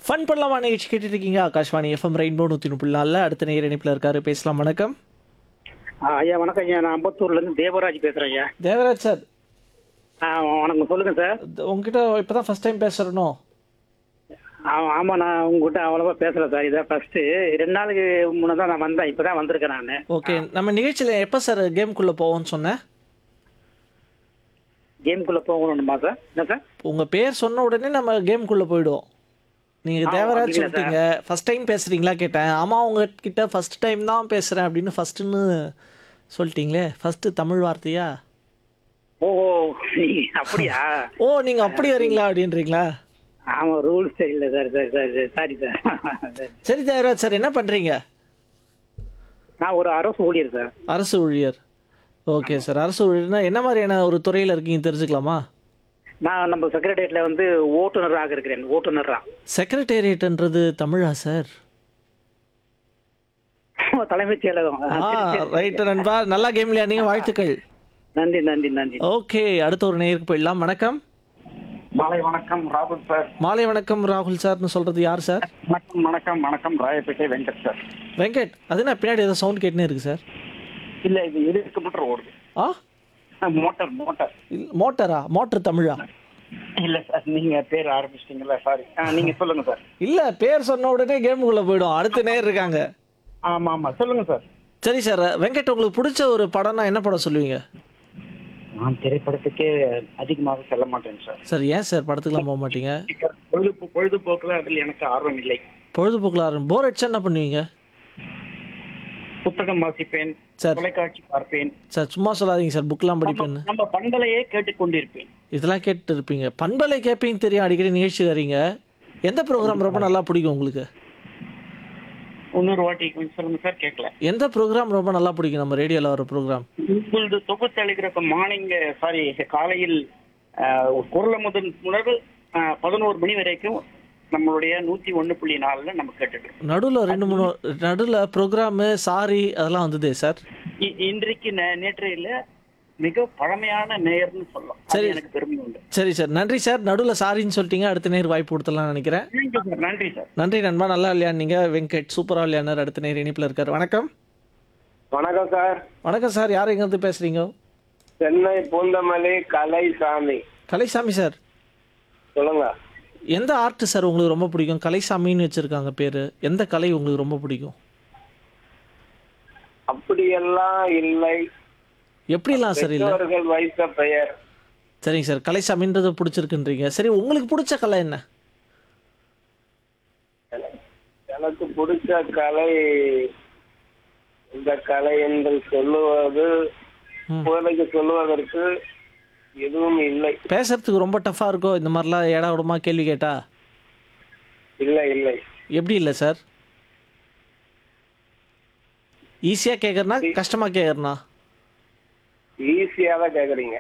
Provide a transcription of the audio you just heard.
Fun பண்ணலாமா நிகழ்ச்சி கேட்டுட்டு இருக்கீங்க ஆகாஷ்வாணி எஃப்எம் ரெயின்போ நூற்றி முப்பது நாளில் அடுத்த நேர இணைப்பில் இருக்காரு பேசலாம் வணக்கம் ஆ, ஐயா வணக்கம் ஐயா நான் அம்பத்தூர்ல இருந்து தேவராஜ் பேசுறேன் ஐயா தேவராஜ் சார் ஆ, வணக்கம் சொல்லுங்க சார் உங்ககிட்ட இப்போ தான் ஃபஸ்ட் டைம் பேசுகிறனோ ஆ, ஆமா நான் உங்ககிட்ட அவ்வளவா பேசல சார் இதான் ஃபர்ஸ்ட் ரெண்டு நாளுக்கு முன்னே தான் நான் வந்தேன் இப்பதான் வந்திருக்கேன் நான் ஓகே நம்ம நிகழ்ச்சியில் எப்போ சார் கேம்குள்ளே போவோம்னு சொன்னேன் கேமுக்குள்ள போகணுமா சார் என்ன சார் உங்கள் பேர் சொன்ன உடனே நம்ம கேம்குள்ளே போயிடுவோம் நீங்கள் ஆ, தேவராஜ் அப்படிங்களா சொல்லிட்டீங்க ஃபஸ்ட் டைம் பேசுகிறீங்களா கேட்டேன் ஆமாம் உங்ககிட்ட ஃபஸ்ட் டைம் தான் பேசுகிறேன் அப்படின்னு ஃபஸ்ட்டுன்னு சொல்லிட்டீங்களே ஃபஸ்ட்டு தமிழ் வார்த்தையா ஓ ஓ, நீ- அப்படியா ஓ நீங்கள் அப்படி வரீங்களா அப்படின்றீங்களா ஆமா ரூல்ஸ் தெரியல sir sir sir sorry sir சரி தேவராஜ் சார் என்ன பண்ணுறீங்க நான் ஒரு அரசு ஊழியர் சார் அரசு ஊழியர் ஓகே சார் அரசு ஊழியர்னா என்ன மாதிரியான ஒரு துறையில் இருக்கீங்க தெரிஞ்சுக்கலாமா நான் நம்ம செக்ரட்டரியேட்ல வந்து ஓட்டுநராக இருக்கிறேன் ஓட்டுநரா செக்ரட்டேரியட்ன்றது தமிழா சார் தலைமைச் செயலகம் ஆ ஆ, சரி, சரி. ரைட்டு நண்பா நல்லா கேம் விளையாடுங்க வாழ்த்துக்கள் நன்றி நன்றி நன்றி ஓகே அடுத்த ஒரு நேருக்கு போயிடலாம் வணக்கம் மாலை வணக்கம் ராகுல் சார் மாலை வணக்கம் ராகுல் சார்னு சொல்கிறது யார் சார் வணக்கம் வணக்கம் வணக்கம் ராயப்பேட்டை வெங்கட் சார் வெங்கட் அது என்ன பின்னாடி ஏதோ சவுண்ட் கேட்டுனே இருக்கு சார் இல்ல இது இருக்கு மட்டும் ஓடுது ஆ மோட்டார் மோட்டார் இல்ல- மோட்டரா மோட்டர் தமிழா இல்ல சார் நீங்க பேர் ஆரம்பிச்சிட்டீங்களா சாரி நீங்க சொல்லுங்க சார் இல்லை பேர் சொன்ன உடனே கேமுக்குள்ளே போயிடும் அடுத்த நேர் இருக்காங்க ஆமா ஆமா சொல்லுங்க சார் சரி சார் வெங்கட் உங்களுக்கு பிடிச்ச ஒரு படம்னா என்ன படம் சொல்லுவீங்க நான் திரைப்படத்துக்கே அதிகமாக செல்ல மாட்டேன் சார் சார் ஏன் சார் படத்துக்குலாம் போக மாட்டீங்க பொழுது பொழுதுபோக்குல அதில் எனக்கு ஆர்வம் இல்லை பொழுதுபோக்கில் ஆரம்பி போர் அடிச்சா என்ன பண்ணுவீங்க புத்தகம் வாசிப்பேன் சார் தொலைக்காட்சி பார்ப்பேன் சார் சும்மா சொல்லாதீங்க சார் புக்கெலாம் படிப்பேன்னு நம்ம பண்பலையே கேட்டுக்கொண்டிருப்பேன் இதெல்லாம் கேட்டு இருப்பீங்க பண்பலை கேட்பீங்க தெரியும் அடிக்கடி நிகழ்ச்சி வரீங்க எந்த ப்ரோக்ராம் ரொம்ப நல்லா பிடிக்கும் உங்களுக்கு இன்னொரு வாட்டி கொஞ்சம் சொல்லுங்க சார் கேட்கல எந்த ப்ரோக்ராம் ரொம்ப நல்லா பிடிக்கும் நம்ம ரேடியோவில் வர ப்ரோக்ராம் உங்களது தொகுத்தளிக்கிற மார்னிங் சாரி காலையில் ஆஹ், ஒரு குரல் முதல் முதல் ஆஹ், பதினோரு மணி வரைக்கும் நம்மளுடைய நூத்தி ஒண்ணு புள்ளி நாலுல நம்ம கேட்டுட்டு இருக்கோம் நடுவில் ரெண்டு மூணு நடுவில் ப்ரோக்ராமு சாரி அதெல்லாம் வந்ததே சார் இ- இன்றைக்கு நே- நேற்றையில மிக பழமையான நேயர்னு சொல்லலாம் அது சரி. எனக்கு பெருமை உண்டு சரி சார் நன்றி சார் நடுவில் சாரின்னு சொல்லிட்டீங்க அடுத்த நேர் வாய்ப்பு கொடுத்துடலாம்னு நினைக்கிறேன் Thank you, sir. நன்றி சார் நன்றி நண்பா நல்லா விளையாடுனீங்க வெங்கட் சூப்பராக விளையாடுனார் அடுத்த நேர் இணைப்பில் இருக்கார் வணக்கம் வணக்கம் சார் வணக்கம் சார் யார் எங்கேருந்து பேசுகிறீங்க சென்னை பூந்தமல்லி கலைசாமி கலைசாமி சார் சொல்லுங்க எந்த ஆர்ட் சார் உங்களுக்கு ரொம்ப பிடிக்கும் கலைசாமின்னு வச்சுருக்காங்க பேர் எந்த கலை உங்களுக்கு ரொம்ப பிடிக்கும் அப்படியெல்லாம் இல்லை எப்படிலாம் சார் இல்லை பெற்றோர்கள் வைத்த பெயர் சரிங்க சார் கலைசாமின்றது பிடிச்சிருக்குன்றீங்க சரி உங்களுக்கு பிடிச்ச கலை என்ன எனக்கு பிடிச்ச கலை இந்த கலை என்று சொல்லுவது ம். இப்போதைக்கு சொல்லுவதற்கு எதுவும் இல்லை பேசுறதுக்கு ரொம்ப டஃப்பாக இருக்கோ இந்த மாதிரிலாம் ஏடா விடமா கேள்வி கேட்டா இல்லை இல்லை எப்படி இல்லை சார் ஈஸியாக கேட்குறனா கஷ்டமாக கேட்குறனா ஈஸியா தான் கேக்குறீங்க